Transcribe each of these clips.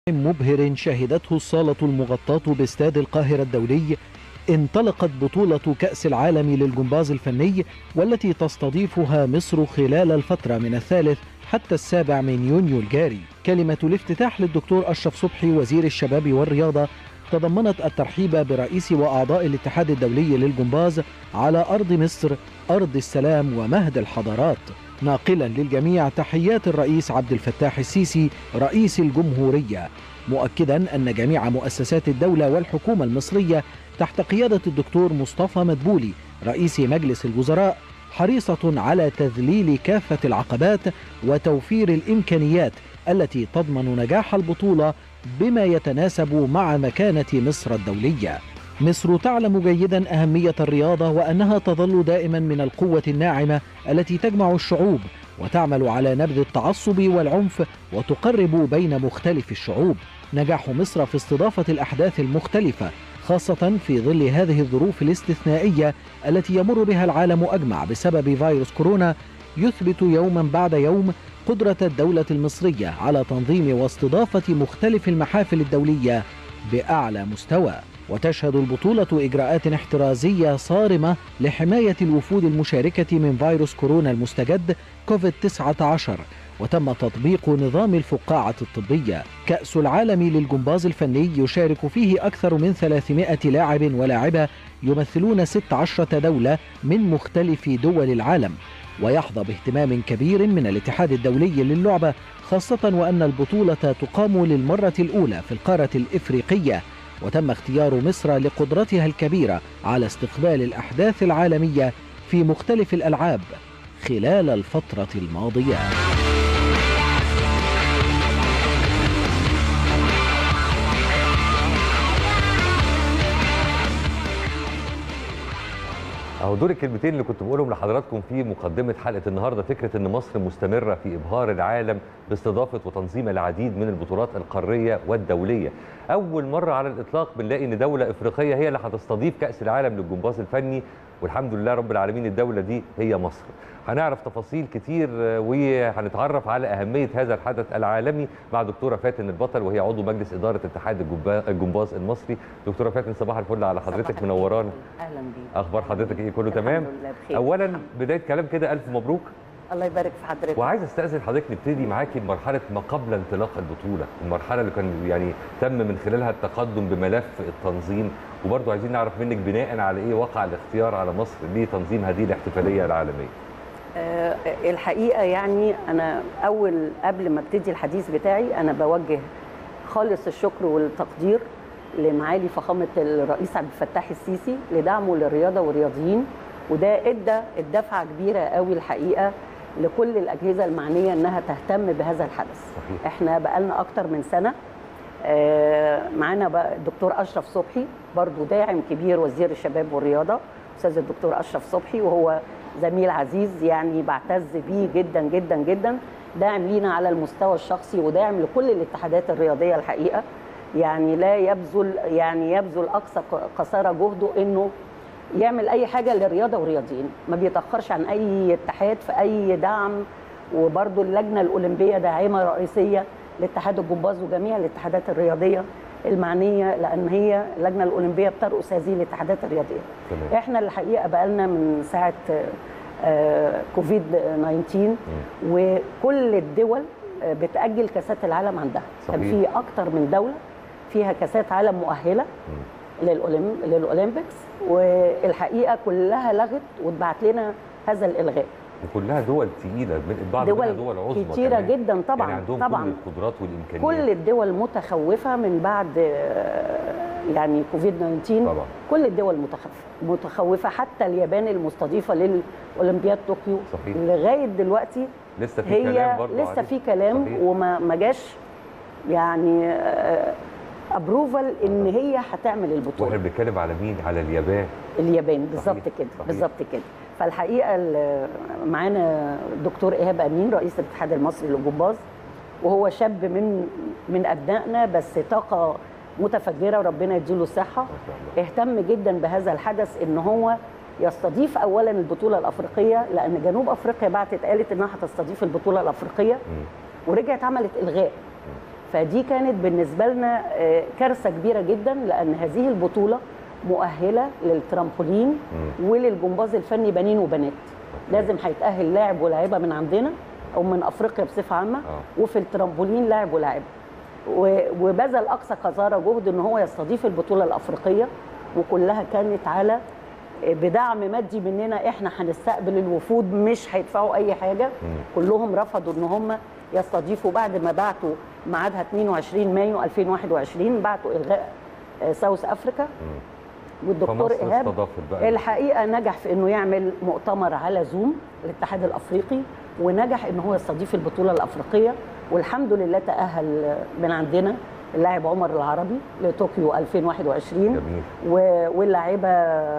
مبهر شهدته الصالة المغطاة باستاد القاهرة الدولي انطلقت بطولة كأس العالم للجمباز الفني والتي تستضيفها مصر خلال الفترة من الثالث حتى السابع من يونيو الجاري كلمة الافتتاح للدكتور أشرف صبحي وزير الشباب والرياضة تضمنت الترحيب برئيس وأعضاء الاتحاد الدولي للجمباز على أرض مصر أرض السلام ومهد الحضارات ناقلا للجميع تحيات الرئيس عبد الفتاح السيسي رئيس الجمهورية مؤكدا أن جميع مؤسسات الدولة والحكومة المصرية تحت قيادة الدكتور مصطفى مدبولي رئيس مجلس الوزراء حريصة على تذليل كافة العقبات وتوفير الإمكانيات التي تضمن نجاح البطولة بما يتناسب مع مكانة مصر الدولية مصر تعلم جيدا أهمية الرياضة وأنها تظل دائما من القوة الناعمة التي تجمع الشعوب وتعمل على نبذ التعصب والعنف وتقرب بين مختلف الشعوب نجاح مصر في استضافة الأحداث المختلفة خاصة في ظل هذه الظروف الاستثنائية التي يمر بها العالم أجمع بسبب فيروس كورونا يثبت يوما بعد يوم قدرة الدولة المصرية على تنظيم واستضافة مختلف المحافل الدولية بأعلى مستوى وتشهد البطولة إجراءات احترازية صارمة لحماية الوفود المشاركة من فيروس كورونا المستجد كوفيد 19 وتم تطبيق نظام الفقاعة الطبية كأس العالم للجمباز الفني يشارك فيه أكثر من 300 لاعب ولاعبة يمثلون 16 دولة من مختلف دول العالم ويحظى باهتمام كبير من الاتحاد الدولي للعبة خاصة وأن البطولة تقام للمرة الأولى في القارة الإفريقية وتم اختيار مصر لقدرتها الكبيرة على استقبال الأحداث العالمية في مختلف الألعاب خلال الفترة الماضية اهو دول الكلمتين اللي كنت بقولهم لحضراتكم في مقدمه حلقه النهارده فكره ان مصر مستمره في ابهار العالم باستضافه وتنظيم العديد من البطولات القاريه والدوليه. اول مره على الاطلاق بنلاقي ان دوله افريقيه هي اللي هتستضيف كاس العالم للجمباز الفني والحمد لله رب العالمين الدوله دي هي مصر. هنعرف تفاصيل كتير وهنتعرف على اهميه هذا الحدث العالمي مع دكتوره فاتن البطل وهي عضو مجلس اداره اتحاد الجمباز المصري. دكتوره فاتن صباح الفل على حضرتك منورانا. اهلا بيك اخبار حضرتك ايه كله تمام لله بخير. اولا بدايه كلام كده الف مبروك الله يبارك في حضرتك وعايز استاذن حضرتك نبتدي معاكي بمرحله ما قبل انطلاق البطوله المرحله اللي كان يعني تم من خلالها التقدم بملف التنظيم وبرضه عايزين نعرف منك بناء على ايه وقع الاختيار على مصر لتنظيم هذه الاحتفاليه العالميه آه الحقيقه يعني انا اول قبل ما ابتدي الحديث بتاعي انا بوجه خالص الشكر والتقدير لمعالي فخامه الرئيس عبد الفتاح السيسي لدعمه للرياضه والرياضيين وده ادى الدفعه كبيره قوي الحقيقه لكل الاجهزه المعنيه انها تهتم بهذا الحدث صحيح. احنا بقالنا اكتر من سنه آه، معانا بقى الدكتور اشرف صبحي برضو داعم كبير وزير الشباب والرياضه استاذ الدكتور اشرف صبحي وهو زميل عزيز يعني بعتز بيه جدا جدا جدا داعم لينا على المستوى الشخصي وداعم لكل الاتحادات الرياضيه الحقيقه يعني لا يبذل يعني يبذل اقصى قصارى جهده انه يعمل اي حاجه للرياضه والرياضيين ما بيتاخرش عن اي اتحاد في اي دعم وبرضو اللجنه الاولمبيه داعمه رئيسيه لاتحاد الجمباز وجميع الاتحادات الرياضيه المعنيه لان هي اللجنه الاولمبيه بترأس هذه الاتحادات الرياضيه. تمام. احنا الحقيقه بقالنا من ساعه آه، كوفيد 19 وكل الدول آه، بتأجل كاسات العالم عندها كان صحيح. في اكتر من دوله فيها كاسات عالم مؤهله للأولم- للاولمبيكس والحقيقه كلها لغت واتبعت لنا هذا الالغاء وكلها دول تقيله من بعض منها دول دول عظمى كتيرة كمان. جدا طبعاً، يعني عندهم طبعاً. كل القدرات والامكانيات كل الدول متخوفه من بعد آه، يعني كوفيد 19 طبعا كل الدول متخوفه متخوفه حتى اليابان المستضيفه للاولمبياد طوكيو صحيح. لغايه دلوقتي لسه في هي كلام برضه لسه عليه. في كلام صحيح. وما ما جاش يعني ابروفال ان هي هتعمل واحنا البطوله بنتكلم على مين على اليابان اليابان بالظبط صحيح، كده صحيح. بالظبط كده فالحقيقه ال- معانا الدكتور ايهاب امين رئيس الاتحاد المصري للجمباز وهو شاب من من ابنائنا بس طاقه متفجره وربنا يديله الصحه ما شاء الله اهتم جدا بهذا الحدث ان هو يستضيف اولا البطوله الافريقيه لان جنوب افريقيا بعتت قالت انها هتستضيف البطوله الافريقيه مم. ورجعت عملت الغاء فدي كانت بالنسبه لنا آه، كارثه كبيره جدا لان هذه البطوله مؤهله للترامبولين مم. وللجمباز الفني بنين وبنات لازم هيتاهل لاعب ولاعيبه من عندنا او من افريقيا بصفه عامه آه. وفي الترامبولين لاعب ولاعيبه و- وبذل اقصى قذاره جهد ان هو يستضيف البطوله الافريقيه وكلها كانت على بدعم مادي مننا احنا هنستقبل الوفود مش هيدفعوا اي حاجه كلهم رفضوا ان هم يستضيفوا بعد ما بعتوا ميعادها 22 مايو 2021 بعتوا الغاء آه، ساوث افريكا والدكتور فمصر ايهاب استضافت بقى الحقيقه نجح في انه يعمل مؤتمر على زوم الاتحاد الافريقي ونجح ان هو يستضيف البطوله الافريقيه والحمد لله تاهل من عندنا اللاعب عمر العربي لطوكيو 2021 جميل و- واللاعبه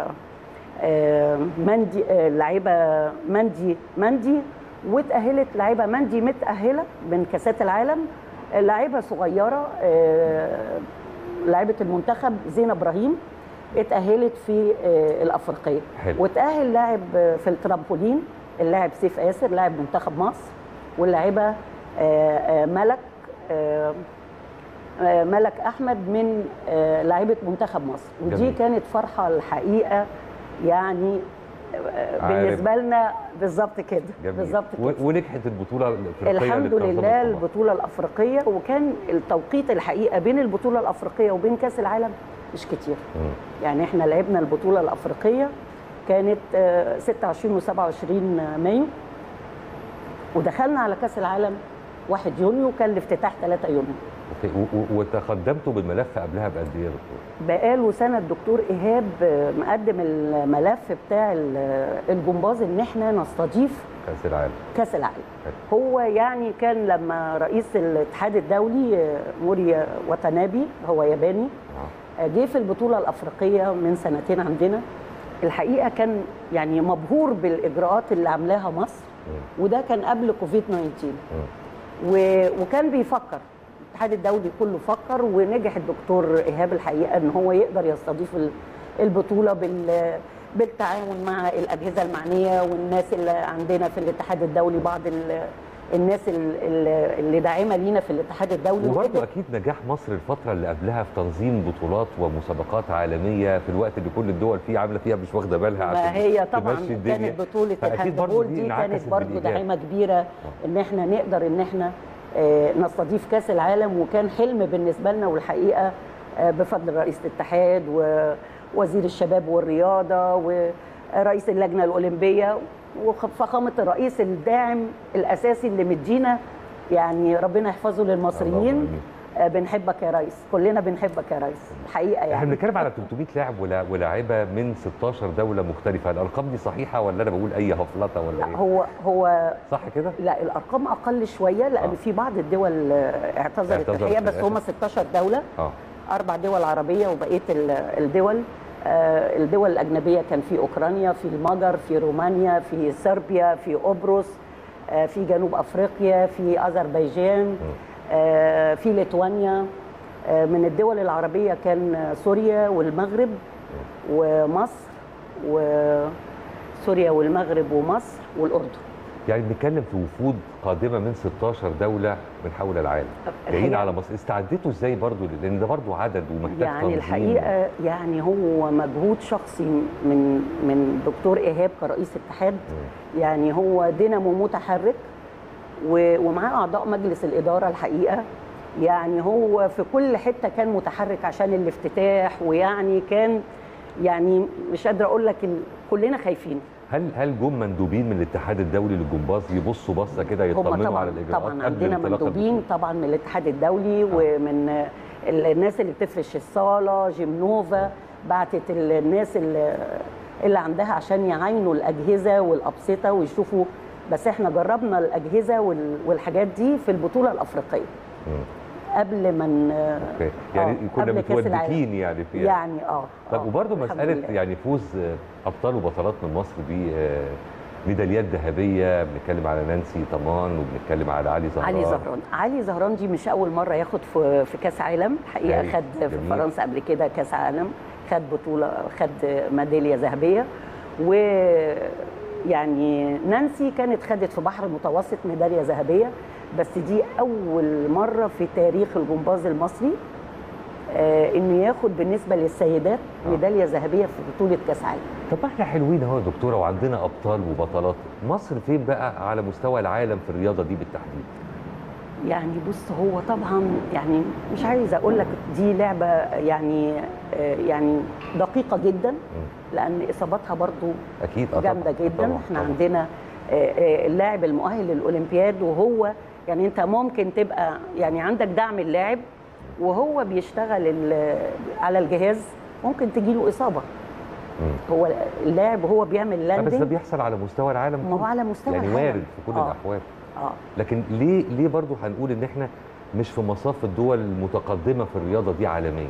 آه، مندي آه، اللاعبه مندي مندي واتاهلت لاعبه مندي متاهله من كاسات العالم لاعبه صغيره آه، لاعبه المنتخب زينه ابراهيم اتاهلت في آه، الافريقيه حلو. واتاهل لاعب آه، في الترامبولين اللاعب سيف ياسر لاعب منتخب مصر واللاعبه آه، آه، ملك آه، آه، ملك احمد من آه، لاعيبه منتخب مصر ودي جميل. كانت فرحه الحقيقه يعني آه، عارف. بالنسبه لنا بالظبط كده جميل بالظبط و- كده ونجحت البطوله الافريقيه الحمد للتنظيم لله الطباعي. البطوله الافريقيه وكان التوقيت الحقيقه بين البطوله الافريقيه وبين كاس العالم مش كتير مم. يعني احنا لعبنا البطوله الافريقيه كانت آه، 26 و27 مايو ودخلنا على كاس العالم 1 يونيو كان الافتتاح 3 يونيو أوكي. و- و- وتقدمتوا بالملف قبلها بقد ايه يا دكتور؟ بقاله سنه الدكتور ايهاب آه، مقدم الملف بتاع ال- الجمباز ان احنا نستضيف كاس العالم كاس العالم هو يعني كان لما رئيس الاتحاد الدولي آه، موري وتنابي هو ياباني آه. آه، جه في البطوله الافريقيه من سنتين عندنا الحقيقه كان يعني مبهور بالاجراءات اللي عاملاها مصر مم. وده كان قبل كوفيد 19 مم. و- وكان بيفكر الاتحاد الدولي كله فكر ونجح الدكتور ايهاب الحقيقه ان هو يقدر يستضيف ال- البطوله بال بالتعاون مع الاجهزه المعنيه والناس اللي عندنا في الاتحاد الدولي بعض ال- الناس ال- ال- اللي داعمه لينا في الاتحاد الدولي وبرضه وقدر- اكيد نجاح مصر الفتره اللي قبلها في تنظيم بطولات ومسابقات عالميه في الوقت اللي كل الدول فيه عامله فيها مش واخده بالها ما عشان هي طبعا تمشي الدنيا. كانت بطوله فأكيد برضه الهاندبول دي دي انعكست كانت برضه بالإيجاب. دعيمه كبيره ان احنا نقدر ان احنا آه، نستضيف كاس العالم وكان حلم بالنسبه لنا والحقيقه آه، بفضل رئيس الاتحاد ووزير الشباب والرياضه ورئيس اللجنه الاولمبيه وفخامه الرئيس الداعم الاساسي اللي مدينا يعني ربنا يحفظه اللهم للمصريين آمين. آه، بنحبك يا ريس كلنا بنحبك يا ريس الحقيقه يعني احنا بنتكلم على 300 لاعب ولا- ولاعيبه من 16 دوله مختلفه الارقام دي صحيحه ولا انا بقول اي هفلطه ولا لا ايه هو هو صح كده لا الارقام اقل شويه لان آه. في بعض الدول آه، اعتذرت اعتذرت الحقيقه في بس هم الآخر. 16 دوله اه اربع دول عربيه وبقيه ال- الدول آه، الدول الاجنبيه كان في اوكرانيا في المجر في رومانيا في صربيا في قبرص آه، في جنوب افريقيا في اذربيجان آه، في ليتوانيا آه، من الدول العربيه كان آه، سوريا والمغرب ومصر وسوريا والمغرب ومصر والاردن يعني بنتكلم في وفود قادمه من 16 دوله من حول العالم جايين الحقيقة- على مصر استعدتوا ازاي برضو لان ده برضو عدد ومحتاج يعني تنظيم. الحقيقه يعني هو مجهود شخصي من من دكتور ايهاب كرئيس اتحاد يعني هو دينامو متحرك و- ومعاه اعضاء مجلس الاداره الحقيقه يعني هو في كل حته كان متحرك عشان الافتتاح ويعني كان يعني مش قادره اقول لك ال- كلنا خايفين هل هل جم مندوبين من الاتحاد الدولي للجمباز يبصوا بصه كده هم يطمنوا طبعا على الاجراءات طبعا قبل عندنا انطلاق مندوبين البطولة؟ طبعا من الاتحاد الدولي ومن ال- الناس اللي بتفرش الصاله جيمنوفا بعتت ال- الناس اللي, اللي عندها عشان يعاينوا الاجهزه والابسطه ويشوفوا بس احنا جربنا الاجهزه وال- والحاجات دي في البطوله الافريقيه مم. قبل ما ن- اوكي يعني آه، كنا قبل كأس العالم. متودكين يعني فيها يعني اه طب آه، وبرضه الحمد مساله لله. يعني فوز آه، ابطال وبطلات من مصر ب آه، ميداليات ذهبيه بنتكلم على نانسي طمان وبنتكلم على علي زهران علي زهران علي زهران دي مش اول مره ياخد في في كاس عالم الحقيقه هايل. خد في جميل. فرنسا قبل كده كاس عالم خد بطوله خد ميداليه ذهبيه و يعني نانسي كانت خدت في بحر المتوسط ميداليه ذهبيه بس دي اول مره في تاريخ الجمباز المصري آه انه ياخد بالنسبه للسيدات آه. ميداليه ذهبيه في بطوله كاس عالم طب ما احنا حلوين اهو يا دكتوره وعندنا ابطال وبطلات مصر فين بقى على مستوى العالم في الرياضه دي بالتحديد يعني بص هو طبعا يعني مش عايزه اقول لك دي لعبه يعني آه يعني دقيقه جدا لان اصاباتها برضو اكيد آه جامده طبعاً، جدا طبعاً، احنا طبعاً. عندنا آه، آه، اللاعب المؤهل للاولمبياد وهو يعني انت ممكن تبقى يعني عندك دعم اللاعب وهو بيشتغل ال- على الجهاز ممكن تجيله اصابه مم. هو اللاعب وهو بيعمل لا بس ده لاندنج بيحصل على مستوى العالم ما هو كله. على مستوى يعني العالم. وارد في كل آه. الاحوال اه لكن ليه ليه برضو هنقول ان احنا مش في مصاف الدول المتقدمه في الرياضه دي عالميا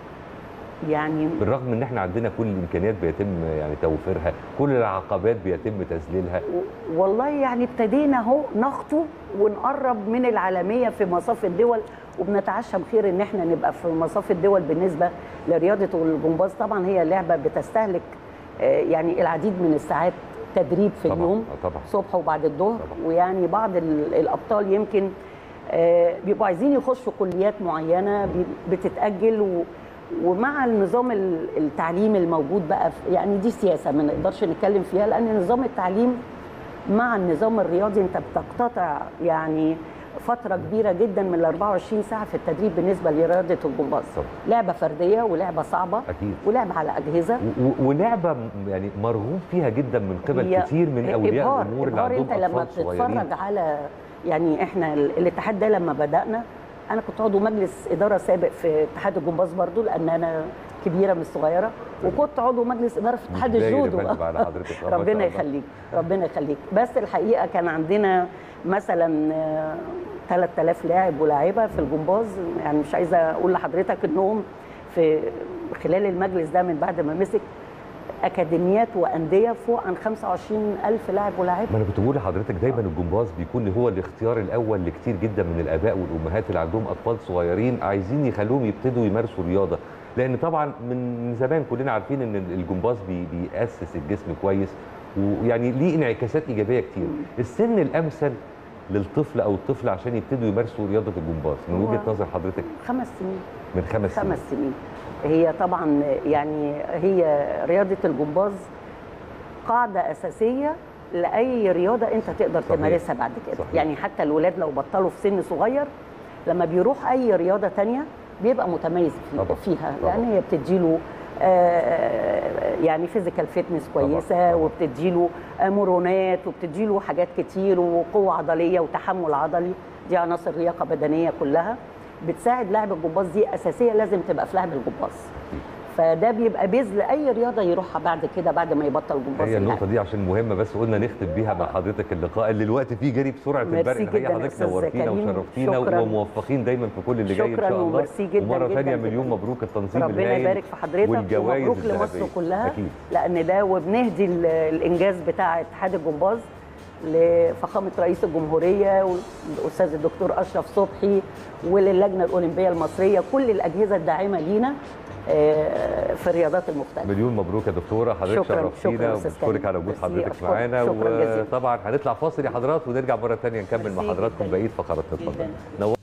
يعني بالرغم ان احنا عندنا كل الامكانيات بيتم يعني توفيرها كل العقبات بيتم تذليلها و- والله يعني ابتدينا اهو نخطو ونقرب من العالميه في مصاف الدول وبنتعشى بخير ان احنا نبقى في مصاف الدول بالنسبه لرياضه الجمباز طبعا هي لعبه بتستهلك آه، يعني العديد من الساعات تدريب في طبعا اليوم آه طبعا صبح وبعد الظهر طبعا. ويعني بعض ال- الابطال يمكن آه، بيبقوا عايزين يخشوا كليات معينه بي- بتتاجل و ومع النظام ال- التعليمي الموجود بقى في- يعني دي سياسه ما نقدرش نتكلم فيها لان نظام التعليم مع النظام الرياضي انت بتقتطع يعني فتره كبيره جدا من ال 24 ساعه في التدريب بالنسبه لرياضه الجمباز طبعا. لعبه فرديه ولعبه صعبه اكيد ولعبه على اجهزه و- و- ولعبه م- يعني مرغوب فيها جدا من قبل هي كتير من اولياء إبهار الامور اللي إبهار عندهم انت لما اطفال صغيرين بتتفرج على يعني احنا ال- الاتحاد ده لما بدانا انا كنت عضو مجلس اداره سابق في اتحاد الجمباز برضو لان انا كبيره مش صغيره وكنت عضو مجلس اداره في اتحاد مش باين يا الجودو فندم على حضرتك. آه، ما شاء ربنا الله. يخليك ربنا يخليك بس الحقيقه كان عندنا مثلا آه، 3000 لاعب ولاعيبه في الجمباز يعني مش عايزه اقول لحضرتك انهم في خلال المجلس ده من بعد ما مسك اكاديميات وانديه فوق عن 25000 لاعب ولاعيبه ما انا كنت بقول لحضرتك دايما الجمباز بيكون هو الاختيار الاول لكتير جدا من الاباء والامهات اللي عندهم اطفال صغيرين عايزين يخلوهم يبتدوا يمارسوا رياضه لان طبعا من زمان كلنا عارفين ان الجمباز بي بيأسس الجسم كويس ويعني ليه انعكاسات ايجابيه كتير السن الامثل للطفل او الطفل عشان يبتدوا يمارسوا رياضه الجمباز من هو- وجهه نظر حضرتك خمس سنين من خمس سنين خمس سنين هي طبعا يعني هي رياضه الجمباز قاعده اساسيه لاي رياضه انت تقدر صحيح. تمارسها بعد كده صحيح. يعني حتى الولاد لو بطلوا في سن صغير لما بيروح اي رياضه تانية بيبقى متميز في طبعا. فيها طبعا. لان هي بتديله آه، يعني فيزيكال فيتنس طبعا. كويسه طبعا. وبتديله آه، مرونات وبتديله حاجات كتير وقوه عضليه وتحمل عضلي دي عناصر لياقه بدنيه كلها بتساعد لاعب الجمباز دي اساسيه لازم تبقى في لاعب الجمباز فده بيبقى بيز لاي رياضه يروحها بعد كده بعد ما يبطل جمباز هي النقطة اللاعب. دي عشان مهمة بس قلنا نختم بيها مع حضرتك اللقاء اللي الوقت فيه جري بسرعة ميرسي البرق الحقيقة جداً يا حضرتك أستاذ نورتينا كريم. وشرفتينا شكراً. وموفقين دايما في كل اللي جاي إن شكراً شاء الله وميرسي جداً ومرة جداً ثانية جداً. مليون مبروك التنظيم ربنا الهايل يبارك في حضرتك والجوائز ومبروك لمصر الذهبية. كلها أكيد لان ده وبنهدي ال- الانجاز بتاع اتحاد الجمباز لفخامه رئيس الجمهوريه والاستاذ الدكتور اشرف صبحي وللجنه الاولمبيه المصريه كل الاجهزه الداعمه لينا آه، في الرياضات المختلفه مليون مبروك يا دكتورة حضرتك شكراً، شرفتينا شكراً أستاذ وبشكرك كريم. على وجود ميرسي، حضرتك أشكرك. معانا شكراً جزيلاً. وطبعا هنطلع فاصل يا حضرات ونرجع مرة ثانية نكمل مع ميرسي حضراتكم جداً. بقية فقراتنا اتفضل جداً. نور